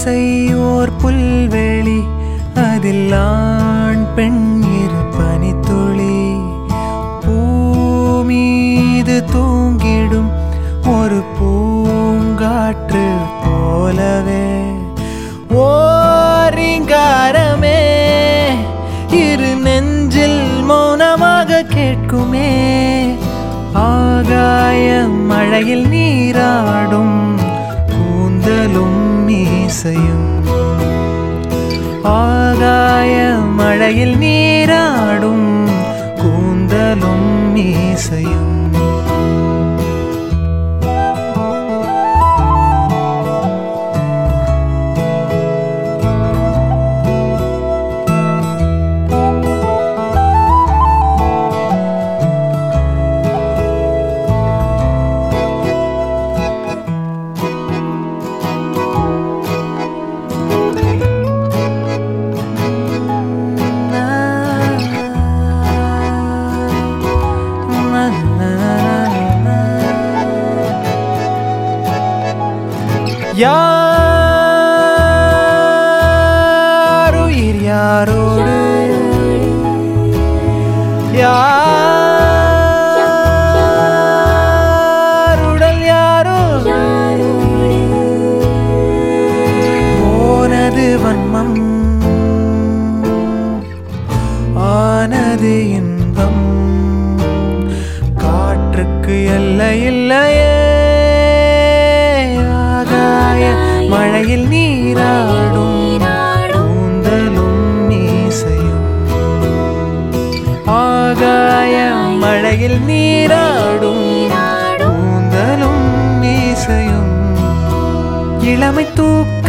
ஆசை ஓர் புல்வெளி அதில் ஆண் பெண் இரு பனித்துளி பூமீது தூங்கிடும் ஒரு பூங்காற்று போலவே ஓரிங்காரமே இரு நெஞ்சில் மௌனமாக கேட்குமே ஆகாய மழையில் நீராடும் கூந்தலும் மீசையும் ஆகாய மழையில் நீராடும் கூந்தலும் மீசையும் யாருயிர் யாரோடு யாருடல் யாரோ போனது வன்மம் ஆனது இன்பம் காற்றுக்கு எல்லை இல்லையே ஆகாய மழையில் நீராடும் கூந்தலும் மீசையும் ஆகாய மழையில் நீராடும் கூந்தலும் மீசையும் இளமை தூக்க